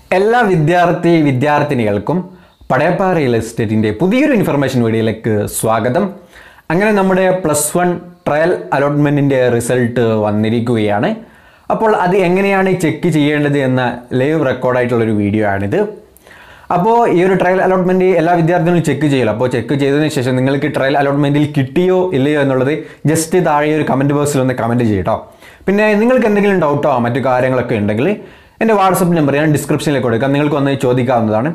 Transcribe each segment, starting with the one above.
എല്ലാ വിദ്യാർത്ഥി വിദ്യാർത്ഥിനികൾക്കും പടയപ്പ റിയൽ എസ്റ്റേറ്റിൻ്റെ പുതിയൊരു ഇൻഫർമേഷൻ വീഡിയോയിലേക്ക് സ്വാഗതം അങ്ങനെ നമ്മുടെ പ്ലസ് വൺ ട്രയൽ അലോട്ട്മെൻറ്റിൻ്റെ റിസൾട്ട് വന്നിരിക്കുകയാണ് അപ്പോൾ അത് എങ്ങനെയാണ് ചെക്ക് ചെയ്യേണ്ടത് എന്ന ലൈവ് റെക്കോർഡായിട്ടുള്ളൊരു വീഡിയോ ആണിത് അപ്പോൾ ഈ ഒരു ട്രയൽ അലോട്ട്മെൻറ്റ് എല്ലാ വിദ്യാർത്ഥികളും ചെക്ക് ചെയ്യണം അപ്പോൾ ചെക്ക് ചെയ്തതിന് ശേഷം നിങ്ങൾക്ക് ട്രയൽ അലോട്ട്മെൻറ്റിൽ കിട്ടിയോ ഇല്ലയോ എന്നുള്ളത് ജസ്റ്റ് താഴെ ഒരു കമൻറ്റ് ബോക്സിൽ ഒന്ന് കമൻറ്റ് ചെയ്യട്ടോ പിന്നെ നിങ്ങൾക്ക് എന്തെങ്കിലും ഡൗട്ടോ മറ്റു കാര്യങ്ങളൊക്കെ ഉണ്ടെങ്കിൽ എൻ്റെ വാട്സപ്പ് നമ്പർ ഞാൻ ഡിസ്ക്രിപ്ഷനിൽ കൊടുക്കാം നിങ്ങൾക്ക് ഒന്ന് ചോദിക്കാവുന്നതാണ്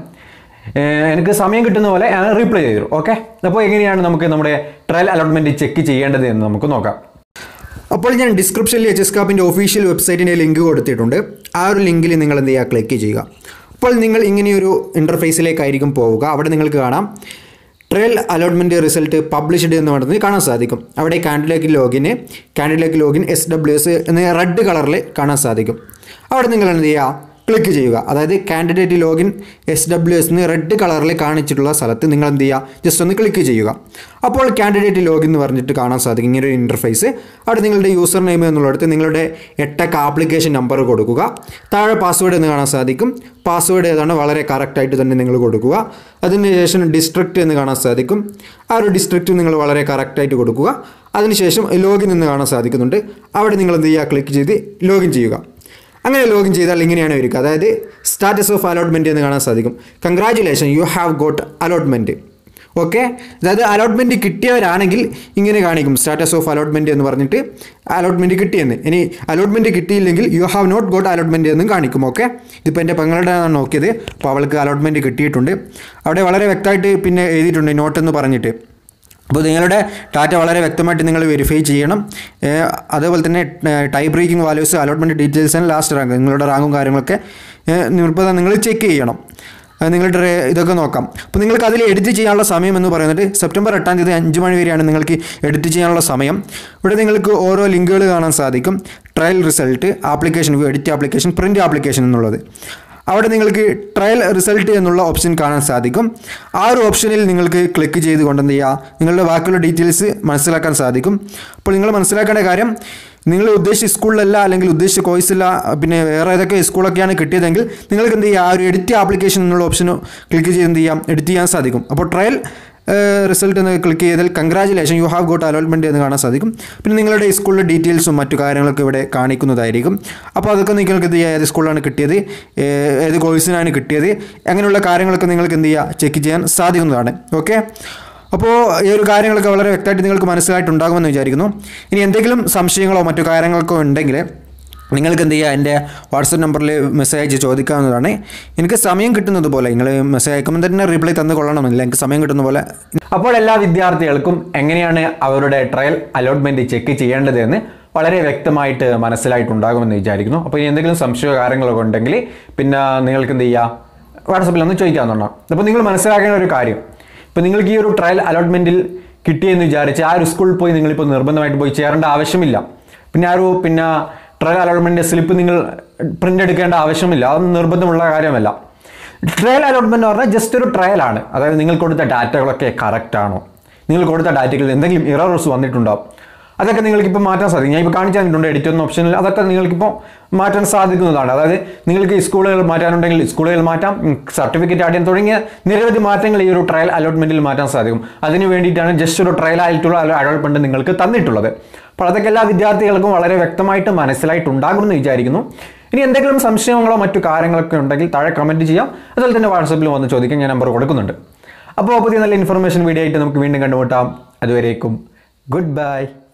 ഏഹ് എനിക്ക് സമയം കിട്ടുന്ന പോലെ ഞാൻ റീപ്ലൈ ചെയ്തു ഓക്കെ അപ്പോൾ എങ്ങനെയാണ് നമുക്ക് നമ്മുടെ ട്രയൽ അലോട്ട്മെൻറ്റ് ചെക്ക് ചെയ്യേണ്ടത് എന്ന് നമുക്ക് നോക്കാം അപ്പോൾ ഞാൻ ഡിസ്ക്രിപ്ഷനിൽ എച്ച് എസ് കാപ്പിൻ്റെ ഒഫീഷ്യൽ വെബ്സൈറ്റിൻ്റെ ലിങ്ക് കൊടുത്തിട്ടുണ്ട് ആ ഒരു ലിങ്കിൽ നിങ്ങൾ എന്ത് ചെയ്യുക ക്ലിക്ക് ചെയ്യുക അപ്പോൾ നിങ്ങൾ ഇങ്ങനെയൊരു ഇൻ്റർഫേസിലേക്കായിരിക്കും പോവുക അവിടെ നിങ്ങൾക്ക് കാണാം ട്രയൽ അലോട്ട്മെൻറ്റ് റിസൾട്ട് പബ്ലിഷ്ഡ് എന്ന് പറയുന്നത് കാണാൻ സാധിക്കും അവിടെ കാൻഡിഡേറ്റ് ലോഗിന് candidate login S W S എന്ന റെഡ് കളറിൽ കാണാൻ സാധിക്കും അവിടെ നിങ്ങൾ എന്ത് ചെയ്യുക ക്ലിക്ക് ചെയ്യുക അതായത് candidate login S W S എന്ന് റെഡ് കളറിൽ കാണിച്ചിട്ടുള്ള സ്ഥലത്ത് നിങ്ങൾ എന്ത് ചെയ്യുക ജസ്റ്റ് ഒന്ന് ക്ലിക്ക് ചെയ്യുക അപ്പോൾ കാൻഡിഡേറ്റ് ലോഗിൻ എന്ന് പറഞ്ഞിട്ട് കാണാൻ സാധിക്കും ഇങ്ങനെ ഒരു ഇൻ്റർഫേസ് അവിടെ നിങ്ങളുടെ യൂസർ നെയിം എന്നുള്ളിടത്ത് നിങ്ങളുടെ എട്ടക്ക ആപ്ലിക്കേഷൻ നമ്പർ കൊടുക്കുക താഴെ പാസ്വേഡ് എന്ന് കാണാൻ സാധിക്കും പാസ്വേഡ് ഏതാണ് വളരെ കറക്റ്റായിട്ട് തന്നെ നിങ്ങൾ കൊടുക്കുക അതിനുശേഷം ഡിസ്ട്രിക്റ്റ് എന്ന് കാണാൻ സാധിക്കും ആ ഒരു ഡിസ്ട്രിക്റ്റ് നിങ്ങൾ വളരെ കറക്റ്റായിട്ട് കൊടുക്കുക അതിനുശേഷം ലോഗിൻ എന്ന് കാണാൻ സാധിക്കുന്നുണ്ട് അവിടെ നിങ്ങൾ എന്ത് ചെയ്യുക ക്ലിക്ക് ചെയ്ത് ലോഗിൻ ചെയ്യുക അങ്ങനെ ലോഗിൻ ചെയ്താൽ ഇങ്ങനെയാണ് വരിക അതായത് സ്റ്റാറ്റസ് ഓഫ് അലോട്ട്മെൻറ്റ് എന്ന് കാണാൻ സാധിക്കും congratulation you have got allotment okay അതായത് അലോട്ട്മെൻറ്റ് കിട്ടിയവരാണെങ്കിൽ ഇങ്ങനെ കാണിക്കും സ്റ്റാറ്റസ് ഓഫ് അലോട്ട്മെൻറ്റ് എന്ന് പറഞ്ഞിട്ട് അലോട്ട്മെൻറ്റ് കിട്ടിയെന്ന് ഇനി അലോട്ട്മെൻറ്റ് കിട്ടിയില്ലെങ്കിൽ you have not got allotment എന്നും കാണിക്കും ഓക്കെ ഇതിപ്പോൾ എൻ്റെ പെങ്ങളുടെ ആണ് നോക്കിയത് അപ്പോൾ അവൾക്ക് അലോട്ട്മെൻറ്റ് കിട്ടിയിട്ടുണ്ട് അവിടെ വളരെ വ്യക്തമായിട്ട് പിന്നെ എഴുതിയിട്ടുണ്ട് നോട്ട് എന്ന് പറഞ്ഞിട്ട് അപ്പോൾ നിങ്ങളുടെ ഡാറ്റ വളരെ വ്യക്തമായിട്ട് നിങ്ങൾ വെരിഫൈ ചെയ്യണം ഏഹ് അതേപോലെ തന്നെ tie breaking values allotment details and last rank നിങ്ങളുടെ റാങ്കും കാര്യങ്ങളൊക്കെ ഏഹ് നിർബന്ധം നിങ്ങൾ ചെക്ക് ചെയ്യണം അത് നിങ്ങളുടെ റേ- ഇതൊക്കെ നോക്കാം അപ്പോൾ നിങ്ങൾക്ക് അതിൽ എഡിറ്റ് ചെയ്യാനുള്ള സമയം എന്ന് പറയുന്നത് സെപ്റ്റംബർ എട്ടാം തീയതി അഞ്ച് മണി വരെയാണ് നിങ്ങൾക്ക് എഡിറ്റ് ചെയ്യാനുള്ള സമയം ഇവിടെ നിങ്ങൾക്ക് ഓരോ ലിങ്കുകൾ കാണാൻ സാധിക്കും trial result application view edit application print application എന്നുള്ളത് അവിടെ നിങ്ങൾക്ക് ട്രയൽ റിസൾട്ട് എന്നുള്ള ഓപ്ഷൻ കാണാൻ സാധിക്കും ആ ഒരു ഓപ്ഷനിൽ നിങ്ങൾക്ക് ക്ലിക്ക് ചെയ്തുകൊണ്ട് എന്ത് ചെയ്യുക നിങ്ങളുടെ ബാക്കിയുള്ള ഡീറ്റെയിൽസ് മനസ്സിലാക്കാൻ സാധിക്കും അപ്പോൾ നിങ്ങൾ മനസ്സിലാക്കേണ്ട കാര്യം നിങ്ങൾ ഉദ്ദേശിച്ച സ്കൂളിലല്ല അല്ലെങ്കിൽ ഉദ്ദേശിച്ച കോഴ്സില്ല പിന്നെ വേറെ ഏതൊക്കെ സ്കൂളൊക്കെയാണ് കിട്ടിയതെങ്കിൽ നിങ്ങൾക്ക് എന്ത് ചെയ്യുക ആ ഒരു എഡിറ്റ് ആപ്ലിക്കേഷൻ എന്നുള്ള ഓപ്ഷൻ ക്ലിക്ക് ചെയ്ത് എന്ത് ചെയ്യാം എഡിറ്റ് ചെയ്യാൻ സാധിക്കും അപ്പോൾ ട്രയൽ റിസൾട്ട് എന്ന് ക്ലിക്ക് ചെയ്താൽ congratulation you have got allotment എന്ന് കാണാൻ സാധിക്കും പിന്നെ നിങ്ങളുടെ സ്കൂളിലെ ഡീറ്റെയിൽസും മറ്റു കാര്യങ്ങളൊക്കെ ഇവിടെ കാണിക്കുന്നതായിരിക്കും അപ്പോൾ അതൊക്കെ നിങ്ങൾക്ക് എന്ത് ചെയ്യുക ഏത് സ്കൂളിലാണ് കിട്ടിയത് ഏഹ് ഏത് കോഴ്സിനാണ് കിട്ടിയത് അങ്ങനെയുള്ള കാര്യങ്ങളൊക്കെ നിങ്ങൾക്ക് എന്ത് ചെയ്യുക ചെക്ക് ചെയ്യാൻ സാധിക്കുന്നതാണ് ഓക്കെ അപ്പോൾ ഈ ഒരു കാര്യങ്ങളൊക്കെ വളരെ വ്യക്തമായിട്ട് നിങ്ങൾക്ക് മനസ്സിലായിട്ടുണ്ടാകുമെന്ന് വിചാരിക്കുന്നു ഇനി എന്തെങ്കിലും സംശയങ്ങളോ മറ്റു കാര്യങ്ങളൊക്കെ ഉണ്ടെങ്കിൽ നിങ്ങൾക്ക് എന്ത് ചെയ്യുക എൻ്റെ വാട്സപ്പ് നമ്പറിൽ മെസ്സേജ് അയച്ച് ചോദിക്കാവുന്നതാണ് എനിക്ക് സമയം കിട്ടുന്നത് പോലെ നിങ്ങൾ മെസ്സേജ് അയക്കുമ്പോൾ തന്നെ റിപ്ലൈ തന്ന് കൊള്ളണമെന്നില്ല എനിക്ക് സമയം കിട്ടുന്ന പോലെ അപ്പോൾ എല്ലാ വിദ്യാർത്ഥികൾക്കും എങ്ങനെയാണ് അവരുടെ ട്രയൽ അലോട്ട്മെൻറ്റ് ചെക്ക് ചെയ്യേണ്ടത് എന്ന് വളരെ വ്യക്തമായിട്ട് മനസ്സിലായിട്ടുണ്ടാകുമെന്ന് വിചാരിക്കുന്നു അപ്പോൾ ഇനി എന്തെങ്കിലും സംശയമോ കാര്യങ്ങളൊക്കെ ഉണ്ടെങ്കിൽ പിന്നെ നിങ്ങൾക്ക് എന്ത് ചെയ്യുക വാട്സപ്പിൽ ഒന്ന് ചോദിക്കാവുന്നതാണ് അപ്പോൾ നിങ്ങൾ മനസ്സിലാക്കേണ്ട ഒരു കാര്യം ഇപ്പോൾ നിങ്ങൾക്ക് ഈ ഒരു ട്രയൽ അലോട്ട്മെൻറ്റിൽ കിട്ടിയെന്ന് വിചാരിച്ച് ആ ഒരു സ്കൂളിൽ പോയി നിങ്ങളിപ്പോൾ നിർബന്ധമായിട്ട് പോയി ചേരേണ്ട ആവശ്യമില്ല പിന്നെ ആ ഒരു പിന്നെ ട്രയൽ അലോട്ട്മെൻറ്റ് സ്ലിപ്പ് നിങ്ങൾ പ്രിൻ്റ് എടുക്കേണ്ട ആവശ്യമില്ല അതൊന്നും നിർബന്ധമുള്ള കാര്യമല്ല ട്രയൽ അലോട്ട്മെന്റ് എന്ന് പറഞ്ഞാൽ ജസ്റ്റ് ഒരു ട്രയലാണ് അതായത് നിങ്ങൾ കൊടുത്ത ഡാറ്റകളൊക്കെ കറക്റ്റ് ആണോ നിങ്ങൾ കൊടുത്ത ഡാറ്റകളിൽ എന്തെങ്കിലും ഇറേഴ്സ് വന്നിട്ടുണ്ടാവും അതൊക്കെ നിങ്ങൾക്കിപ്പോൾ മാറ്റാൻ സാധിക്കും ഞാൻ ഇപ്പോൾ കാണിച്ചു തന്നിട്ടുണ്ട് എഡിറ്റ് എന്ന ഓപ്ഷനിൽ അതൊക്കെ നിങ്ങൾക്കിപ്പോൾ മാറ്റാൻ സാധിക്കുന്നതാണ് അതായത് നിങ്ങൾക്ക് ഈ സ്കൂളുകൾ മാറ്റാനുണ്ടെങ്കിൽ സ്കൂളുകൾ മാറ്റാം സർട്ടിഫിക്കറ്റ് ആദ്യം തുടങ്ങിയ നിരവധി മാറ്റങ്ങൾ ഈ ഒരു ട്രയൽ അലോട്ട്മെന്റിൽ മാറ്റാൻ സാധിക്കും അതിന് വേണ്ടിയിട്ടാണ് ജസ്റ്റ് ഒരു ട്രയൽ ആയിട്ടുള്ള അലോട്ട്മെന്റ് നിങ്ങൾക്ക് തന്നിട്ടുള്ളത് അപ്പോൾ അതൊക്കെ എല്ലാ വിദ്യാർത്ഥികൾക്കും വളരെ വ്യക്തമായിട്ട് മനസ്സിലായിട്ടുണ്ടാകുമെന്ന് വിചാരിക്കുന്നു ഇനി എന്തെങ്കിലും സംശയങ്ങളോ മറ്റു കാര്യങ്ങളൊക്കെ ഉണ്ടെങ്കിൽ താഴെ കമൻറ്റ് ചെയ്യാം അതുപോലെ തന്നെ വാട്സപ്പിൽ വന്ന് ചോദിക്കാൻ ഞാൻ നമ്പർ കൊടുക്കുന്നുണ്ട് അപ്പോൾ പുതിയ നല്ല ഇൻഫർമേഷൻ വീഡിയോ ആയിട്ട് നമുക്ക് വീണ്ടും കണ്ടുമുട്ടാം അതുവരേക്കും ഗുഡ് ബൈ